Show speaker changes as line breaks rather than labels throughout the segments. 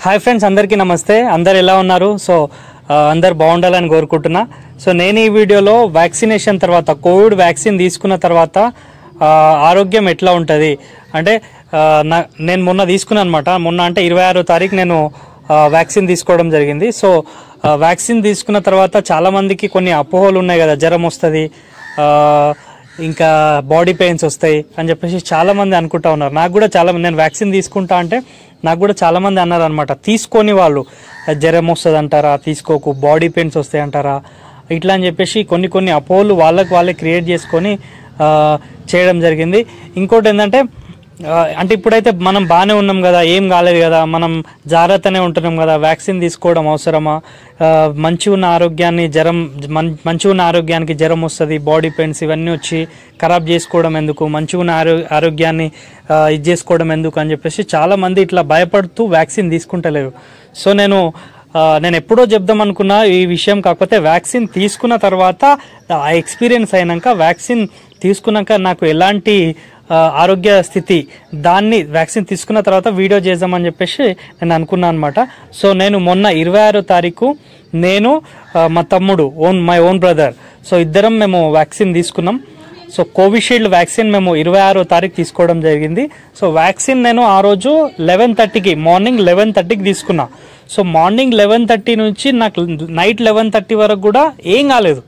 hi friends అందరికీ నమస్తే అందరు ఎలా ఉన్నారు సో ఆ, అందరు బాగుండాలని కోరుకుంటున్నా సో నేను ఈ వీడియోలో వ్యాక్సినేషన్ తర్వాత కోవిడ్ వ్యాక్సిన్ తీసుకున్న తర్వాత ఆ, ఆరోగ్యం ఎట్లా ఉంటుంది అంటే ఆ, నా నేను మొన్న తీసుకున్నాను అనమాట మొన్న అంటే ఇరవై ఆరో తారీఖు నేను ఆ, వ్యాక్సిన్ తీసుకోవడం జరిగింది సో ఆ, వ్యాక్సిన్ తీసుకున్న తర్వాత చాలా మందికి కొన్ని అపోహలు ఉన్నాయి కదా జ్వరం వస్తుంది ఇంకా బాడీ పెయిన్స్ వస్తాయి అని చెప్పేసి చాలా మంది అనుకుంటా ఉన్నారు నాకు కూడా చాలా మంది నేను వ్యాక్సిన్ తీసుకుంటా అంటే నాకు కూడా చాలా మంది అన్నారు అనమాట తీసుకొని వాళ్ళు జ్వరం వస్తుంది అంటారా తీసుకోకు బాడీ పెయిన్స్ వస్తాయి అంటారా ఇట్లా అని చెప్పేసి కొన్ని కొన్ని అపోహలు వాళ్ళకి వాళ్ళే క్రియేట్ చేసుకొని ఆ, చేయడం జరిగింది ఇంకోటి ఏంటంటే ఆ, అంటే ఇప్పుడైతే మనం బాగానే ఉన్నాం కదా ఏం కాలేదు కదా మనం జాగ్రత్తనే ఉంటున్నాం కదా వ్యాక్సిన్ తీసుకోవడం అవసరమా ఆ, మంచి ఉన్న ఆరోగ్యాన్ని జ్వరం మం మంచి ఉన్న ఆరోగ్యానికి జ్వరం వస్తుంది బాడీ పెయిన్స్ ఇవన్నీ వచ్చి ఖరాబ్ చేసుకోవడం ఎందుకు మంచి ఉన్న ఆరో ఆరోగ్యాన్ని ఆ, ఇది చేసుకోవడం ఎందుకు అని చెప్పేసి చాలా మంది ఇట్లా భయపడుతూ వ్యాక్సిన్ తీసుకుంటలేరు సో నేను ఆ, నేను ఎప్పుడో చెప్దాం అనుకున్నా ఈ విషయం కాకపోతే వ్యాక్సిన్ తీసుకున్న తర్వాత ఆ ఎక్స్పీరియన్స్ అయినాక వ్యాక్సిన్ తీసుకున్నాక నాకు ఎలాంటి ఆ, ఆరోగ్య స్థితి దాన్ని వ్యాక్సిన్ తీసుకున్న తర్వాత వీడియో చేద్దామని చెప్పేసి నేను అనుకున్నాను అనమాట సో నేను మొన్న ఇరవై ఆరో తారీఖు నేను ఆ, మా తమ్ముడు own my own brother so ఇద్దరం మేము వ్యాక్సిన్ తీసుకున్నాం సో కోవిషీల్డ్ వ్యాక్సిన్ మేము ఇరవై ఆరో తారీఖు తీసుకోవడం జరిగింది సో వ్యాక్సిన్ నేను ఆ రోజు లెవెన్ థర్టీకి మార్నింగ్ లెవెన్ థర్టీకి తీసుకున్నా సో మార్నింగ్ లెవెన్ థర్టీ నుంచి నాకు నైట్ లెవెన్ థర్టీ వరకు కూడా ఏం కాలేదు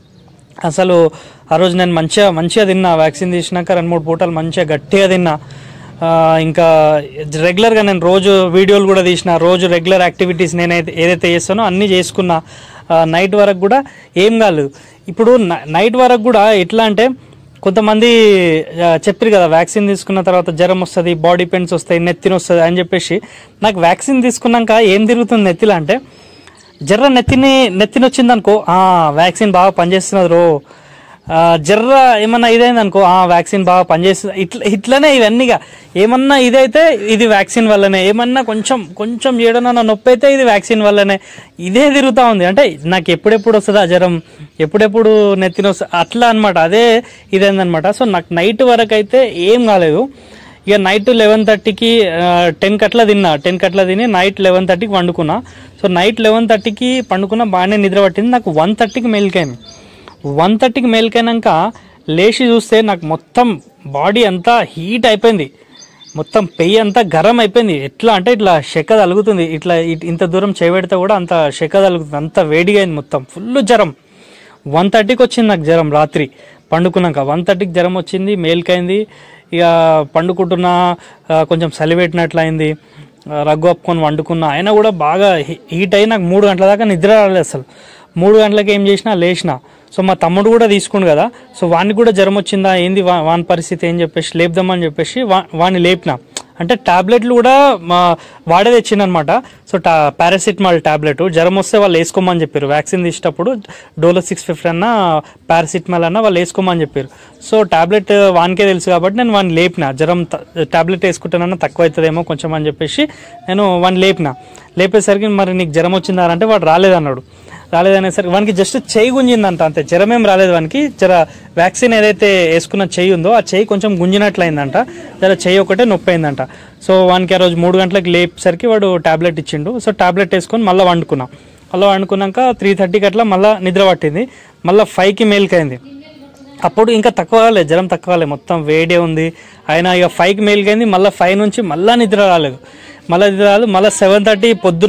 అసలు ఆ రోజు నేను మంచిగా మంచిగా తిన్నా వ్యాక్సిన్ తీసినాక రెండు మూడు పూటలు మంచిగా గట్టిగా తిన్నా ఆ, ఇంకా రెగ్యులర్గా నేను రోజు వీడియోలు కూడా తీసిన రోజు రెగ్యులర్ యాక్టివిటీస్ నేనైతే ఏదైతే చేస్తానో అన్నీ చేసుకున్నా ఆ, నైట్ వరకు కూడా ఏం కాలేదు ఇప్పుడు న- నైట్ వరకు కూడా ఎట్లా అంటే కొంతమంది ఆ, చెప్పారు కదా వ్యాక్సిన్ తీసుకున్న తర్వాత జ్వరం వస్తుంది బాడీ పెయిన్స్ వస్తాయి నెత్తిన వస్తుంది అని చెప్పేసి నాకు వ్యాక్సిన్ తీసుకున్నాక ఏం తిరుగుతుంది నెత్తిలో అంటే జర్ర నెత్తిని నెత్తిని వచ్చింది అనుకో వ్యాక్సిన్ బాగా పనిచేస్తున్నది రో ఆ, జర్ర ఏమన్నా ఇదైంది అనుకో ఆ వ్యాక్సిన్ బాగా పనిచేస్తుంది ఇట్లా ఇట్లనే ఇవన్నీగా ఏమన్నా ఇదైతే ఇది వ్యాక్సిన్ వల్లనే ఏమన్నా కొంచెం కొంచెం ఏడన్నా నొప్పి అయితే ఇది వ్యాక్సిన్ వల్లనే ఇదే తిరుగుతూ ఉంది అంటే నాకు ఎప్పుడెప్పుడు వస్తుంది ఆ జ్వరం ఎప్పుడెప్పుడు నెత్తిన వస్తుంది అట్లా అనమాట అదే ఇదేందనమాట సో నాకు నైట్ వరకు అయితే ఏం కాలేదు ఇక నైట్ లెవెన్ థర్టీకి టెన్ కట్లా తిన్నా టెన్ కట్లా తిని నైట్ లెవెన్ థర్టీకి వండుకున్నా సో నైట్ లెవెన్ థర్టీకి పండుకున్నా బాగానే నిద్ర పట్టింది నాకు వన్ థర్టీకి మెల్కైంది వన్ థర్టీకి మెల్కైనాక లేచి చూస్తే నాకు మొత్తం బాడీ అంతా హీట్ అయిపోయింది మొత్తం పెయ్యి అంతా గరం అయిపోయింది ఎట్లా అంటే ఇట్లా షెక్క తలుగుతుంది ఇట్లా ఇ- ఇంత దూరం చేయబెడితే కూడా అంత షెక్క తలుగుతుంది అంత వేడిగా అయింది మొత్తం ఫుల్ జ్వరం వన్ థర్టీకి వచ్చింది నాకు జ్వరం రాత్రి పండుకున్నాక వన్ థర్టీకి జ్వరం వచ్చింది మేల్కైంది ఇక పండుకుంటున్నా ఆ, కొంచెం చలి పెట్టినట్లు అయింది ఆ, రగ్గు అప్పుకొని వండుకున్నా అయినా కూడా బాగా హీ- హీట్ అయ్యి నాకు మూడు గంటల దాకా నిద్ర రాలేదు అసలు మూడు గంటలకు ఏం చేసినా లేచిన సో మా తమ్ముడు కూడా తీసుకుండు కదా సో వానికి కూడా జ్వరం వచ్చిందా ఏంది వా- వాని పరిస్థితి ఏం చెప్పేసి లేపుదామని చెప్పేసి వా వాడిని లేపిన అంటే టాబ్లెట్లు కూడా మా వాడే తెచ్చిందనమాట సో టా పారాసిటమాల్ టాబ్లెట్ జ్వరం వస్తే వాళ్ళు వేసుకోమని చెప్పారు వ్యాక్సిన్ తీసేటప్పుడు డోలో సిక్స్ ఫిఫ్టీ అన్న పారాసిటమాల్ అన్న వాళ్ళు వేసుకోమని చెప్పారు సో టాబ్లెట్ వానికే తెలుసు కాబట్టి నేను వాడిని లేపిన జ్వరం టాబ్లెట్ వేసుకుంటానన్నా తక్కువ అవుతుందేమో కొంచెం అని చెప్పేసి నేను వాడిని లేపిన లేపేసరికి మరి నీకు జ్వరం వచ్చిందా అంటే వాడు రాలేదన్నాడు రాలేదనేసరికి వానికి జస్ట్ చేయి గుంజిందంట అంతే జ్వరం ఏం రాలేదు వానికి జర వ్యాక్సిన్ ఏదైతే వేసుకున్న చెయ్యి ఉందో ఆ చెయ్యి కొంచెం గుంజినట్లయిందంట జర చెయ్యి ఒకటే నొప్పి అయిందంట సో వానికి ఆ రోజు మూడు గంటలకు లేపేసరికి వాడు టాబ్లెట్ ఇచ్చిండు సో టాబ్లెట్ వేసుకొని మళ్ళీ వండుకున్నాం మళ్ళీ వండుకున్నాక త్రీ థర్టీకి అట్లా మళ్ళీ నిద్ర పట్టింది మళ్ళీ ఫైవ్కి మేల్కైంది అప్పుడు ఇంకా తక్కువ రాలేదు జ్వరం తక్కువ రాలేదు మొత్తం వేడే ఉంది అయినా ఇక ఫైవ్కి మేలుకైంది మళ్ళీ ఫైవ్ నుంచి మళ్ళీ నిద్ర రాలేదు మళ్ళీ నిద్ర రాలేదు మళ్ళీ సెవెన్ థర్టీ పొద్దున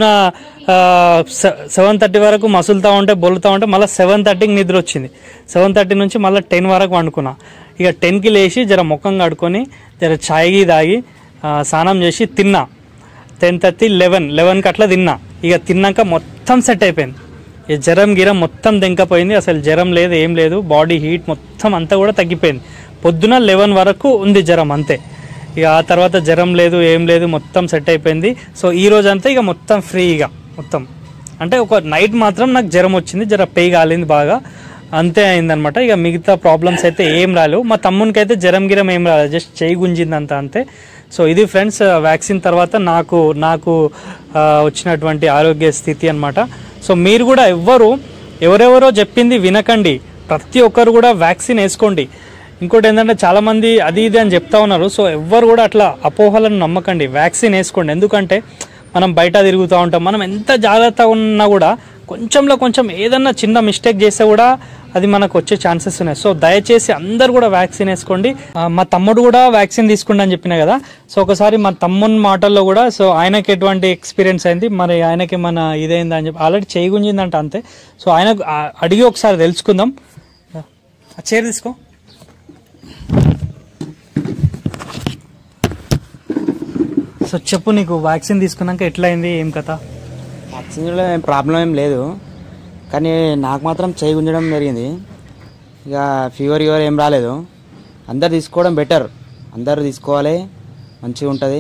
సెవెన్ థర్టీ వరకు మసులుతూ ఉంటే బొలుతూ ఉంటే మళ్ళీ సెవెన్ థర్టీకి నిద్ర వచ్చింది సెవెన్ థర్టీ నుంచి మళ్ళీ టెన్ వరకు వండుకున్నా ఇక టెన్కి లేచి జర ముఖం కడుక్కొని జర ఛాయ్ తాగి ఆ, స్నానం చేసి తిన్నా టెన్ థర్టీ లెవెన్ లెవెన్కి అట్లా తిన్నా ఇక తిన్నాక మొత్తం సెట్ అయిపోయింది ఈ జ్వరం గిరం మొత్తం దెంకపోయింది అసలు జ్వరం లేదు ఏం లేదు బాడీ హీట్ మొత్తం అంతా కూడా తగ్గిపోయింది పొద్దున లెవెన్ వరకు ఉంది జ్వరం అంతే ఇక ఆ తర్వాత జ్వరం లేదు ఏం లేదు మొత్తం సెట్ అయిపోయింది సో ఈ రోజు అంతా ఇక మొత్తం ఫ్రీగా మొత్తం అంటే ఒక నైట్ మాత్రం నాకు జ్వరం వచ్చింది జర పెయి కాలింది బాగా అంతే అయిందనమాట ఇక మిగతా ప్రాబ్లమ్స్ అయితే ఏం రాలేవు మా తమ్మునికి అయితే జ్వరం గిరం ఏం రాలేదు జస్ట్ చేయి గుంజిందంత అంతే సో ఇది ఫ్రెండ్స్ వ్యాక్సిన్ తర్వాత నాకు నాకు ఆ, వచ్చినటువంటి ఆరోగ్య స్థితి అన్నమాట సో మీరు కూడా ఎవ్వరు ఎవరెవరో చెప్పింది వినకండి ప్రతి ఒక్కరు కూడా వ్యాక్సిన్ వేసుకోండి ఇంకోటి ఏంటంటే చాలా మంది అది ఇది అని చెప్తా ఉన్నారు సో ఎవ్వరు కూడా అట్లా అపోహలను నమ్మకండి వ్యాక్సిన్ వేసుకోండి ఎందుకంటే మనం బయట తిరుగుతూ ఉంటాం మనం ఎంత జాగ్రత్తగా ఉన్నా కూడా కొంచెంలో కొంచెం ఏదన్నా చిన్న మిస్టేక్ చేస్తే కూడా అది మనకు వచ్చే ఛాన్సెస్ ఉన్నాయి సో దయచేసి అందరు కూడా వ్యాక్సిన్ వేసుకోండి ఆ, మా తమ్ముడు కూడా వ్యాక్సిన్ తీసుకుంటా అని చెప్పిన కదా సో ఒకసారి మా తమ్ముని మాటల్లో కూడా సో ఆయనకి ఎటువంటి ఎక్స్పీరియన్స్ అయింది మరి ఆయనకి మన ఇదైందా అని చెప్పి ఆల్రెడీ చేయి గుంజిందంట అంతే సో ఆయన అడిగి ఒకసారి తెలుసుకుందాం ఆ చైర్ తీసుకో సో చెప్పు నీకు వ్యాక్సిన్ తీసుకున్నాక ఎట్లా అయింది ఏం కథ
వ్యాక్సిన్లో ఏం ప్రాబ్లం ఏం లేదు కానీ నాకు మాత్రం చేయి గుంజడం జరిగింది ఇక ఫీవర్ గివర్ ఏం రాలేదు అందరు తీసుకోవడం బెటర్ అందరు తీసుకోవాలి మంచిగా ఉంటుంది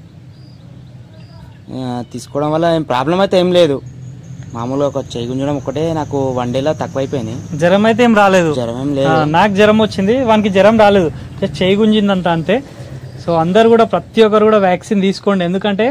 తీసుకోవడం వల్ల ఏం ప్రాబ్లం అయితే ఏం లేదు మామూలుగా ఒక చేయి గుంజడం ఒకటే నాకు వన్ డేలో తక్కువ అయిపోయింది
జ్వరం అయితే ఏం రాలేదు
జ్వరం ఏం
ఆ,
లేదు
నాకు జ్వరం వచ్చింది వానికి జ్వరం రాలేదు జస్ట్ చేయి గుంజిందంట అంతే సో అందరు కూడా ప్రతి ఒక్కరు కూడా వ్యాక్సిన్ తీసుకోండి ఎందుకంటే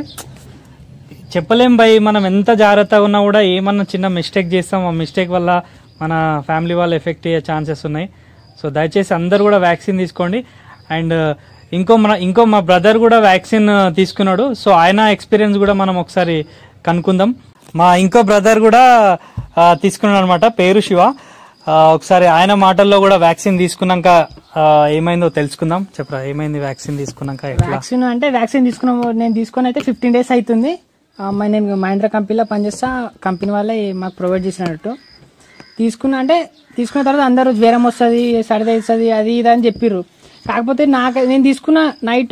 చెప్పలేం భయ్ మనం ఎంత జాగ్రత్తగా ఉన్నా కూడా ఏమన్నా చిన్న మిస్టేక్ చేస్తాం ఆ మిస్టేక్ వల్ల మన ఫ్యామిలీ వాళ్ళు ఎఫెక్ట్ అయ్యే ఛాన్సెస్ ఉన్నాయి సో దయచేసి అందరు కూడా వ్యాక్సిన్ తీసుకోండి అండ్ ఇంకో మన ఇంకో మా బ్రదర్ కూడా వ్యాక్సిన్ తీసుకున్నాడు సో ఆయన ఎక్స్పీరియన్స్ కూడా మనం ఒకసారి కనుక్కుందాం మా ఇంకో బ్రదర్ కూడా ఆ, తీసుకున్నాడు అనమాట పేరు శివ ఆ, ఒకసారి ఆయన మాటల్లో కూడా వ్యాక్సిన్ తీసుకున్నాక ఆ, ఏమైందో తెలుసుకుందాం చెప్పరా ఏమైంది వ్యాక్సిన్ తీసుకున్నాక ఎట్లా
వ్యాక్సిన్ అంటే వ్యాక్సిన్ తీసుకున్న నేను తీసుకొని అయితే ఫిఫ్టీన్ డేస్ అవుతుంది ఆ, మరి నేను మహేంద్ర కంపెనీలో పనిచేస్తా కంపెనీ వాళ్ళే మాకు ప్రొవైడ్ చేసినట్టు తీసుకున్నా అంటే తీసుకున్న తర్వాత అందరూ జ్వరం వస్తుంది సర్ది అవుతుంది అది ఇది అని చెప్పిర్రు కాకపోతే నాకు నేను తీసుకున్న నైట్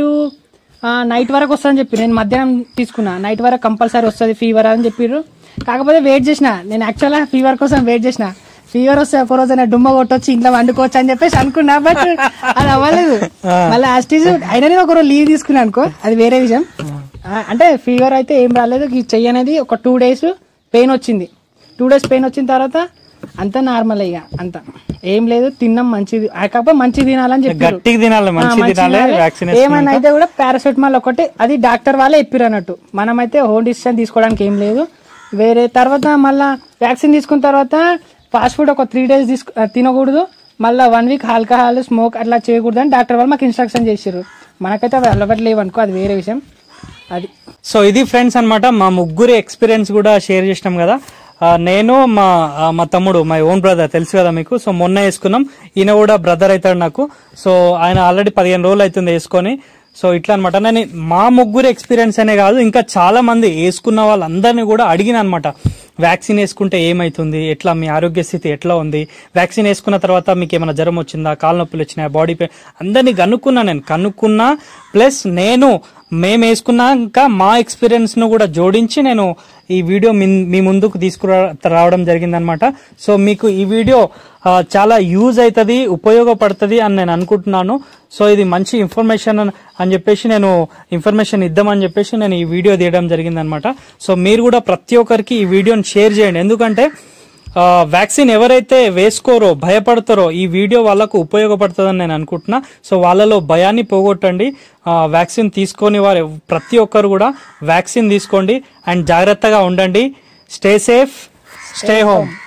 నైట్ వరకు వస్తుందని చెప్పి నేను మధ్యాహ్నం తీసుకున్నా నైట్ వరకు కంపల్సరీ వస్తుంది ఫీవర్ అని చెప్పిర్రు కాకపోతే వెయిట్ చేసిన నేను యాక్చువల్గా ఫీవర్ కోసం వెయిట్ చేసిన ఫీవర్ వస్తే ఒక రోజు డుమ్మ కొట్టొచ్చి ఇంట్లో వండుకోవచ్చు అని చెప్పేసి అనుకున్నా బట్ అది అవ్వలేదు మళ్ళీ యాస్టీజ్ అయినా నేను ఒక రోజు లీవ్ తీసుకున్నా అనుకో అది వేరే విషయం ఆ, అంటే ఫీవర్ అయితే ఏం రాలేదు ఈ చెయ్యి అనేది ఒక టూ డేస్ పెయిన్ వచ్చింది టూ డేస్ పెయిన్ వచ్చిన తర్వాత అంతా నార్మల్ ఇక అంత ఏం లేదు తిన్నాం మంచిది ఆ, కాకపోతే మంచి తినాలని చెప్పారు
గట్టిగా తినాలి మంచి తినాలి వ్యాక్సిన్
ఏమన్నా అయితే కూడా పారాసెటమాల్ ఒకటి అది డాక్టర్ వాళ్ళే చెప్పారు అన్నట్టు మనమైతే హోమ్ డిసిషన్ తీసుకోవడానికి ఏం లేదు వేరే తర్వాత మళ్ళా వ్యాక్సిన్ తీసుకున్న తర్వాత ఫాస్ట్ ఫుడ్ ఒక త్రీ డేస్ తీసుకు ఆ, తినకూడదు మళ్ళీ వన్ వీక్ ఆల్కహాల్ స్మోక్ అట్లా చేయకూడదు అని డాక్టర్ వాళ్ళు మాకు ఇన్స్ట్రక్షన్ చేశారు మనకైతే అవి అలవాటు లేవు అనుకో అది వేరే విషయం అది
సో ఇది ఫ్రెండ్స్ అన్నమాట మా ముగ్గురి ఎక్స్పీరియన్స్ కూడా షేర్ చేసినాం కదా ఆ, నేను మా ఆ, మా తమ్ముడు మై ఓన్ బ్రదర్ తెలుసు కదా మీకు సో మొన్న వేసుకున్నాం ఈయన కూడా బ్రదర్ అవుతాడు నాకు సో ఆయన ఆల్రెడీ పదిహేను రోజులు అవుతుంది వేసుకొని సో ఇట్లా అనమాట నేను మా ముగ్గురు ఎక్స్పీరియన్స్ అనే కాదు ఇంకా చాలా మంది వేసుకున్న వాళ్ళందరినీ కూడా అడిగిన అనమాట వ్యాక్సిన్ వేసుకుంటే ఏమైతుంది ఎట్లా మీ ఆరోగ్య స్థితి ఎట్లా ఉంది వ్యాక్సిన్ వేసుకున్న తర్వాత మీకు ఏమైనా జ్వరం వచ్చిందా కాళ్ళ నొప్పులు వచ్చినాయా బాడీ పెయిన్ అందరినీ కనుక్కున్నా నేను కనుక్కున్నా ప్లస్ నేను మేము వేసుకున్నాక మా ఎక్స్పీరియన్స్ ను కూడా జోడించి నేను ఈ వీడియో మీ- మీ ముందుకు తీసుకురా రావడం జరిగిందనమాట సో మీకు ఈ వీడియో ఆ, చాలా యూజ్ అవుతుంది ఉపయోగపడుతుంది అని నేను అనుకుంటున్నాను సో ఇది మంచి ఇన్ఫర్మేషన్ అని- అని చెప్పేసి నేను ఇన్ఫర్మేషన్ ఇద్దామని చెప్పేసి నేను ఈ వీడియో తీయడం జరిగిందనమాట సో మీరు కూడా ప్రతి ఒక్కరికి ఈ వీడియోని షేర్ చేయండి ఎందుకంటే ఆ, వ్యాక్సిన్ ఎవరైతే వేసుకోరో భయపడతారో ఈ వీడియో వాళ్ళకు ఉపయోగపడుతుందని నేను అనుకుంటున్నా సో వాళ్ళలో భయాన్ని పోగొట్టండి ఆ, వ్యాక్సిన్ తీసుకొని వారు ప్రతి ఒక్కరు కూడా వ్యాక్సిన్ తీసుకోండి అండ్ జాగ్రత్తగా ఉండండి స్టే సేఫ్ స్టే హోమ్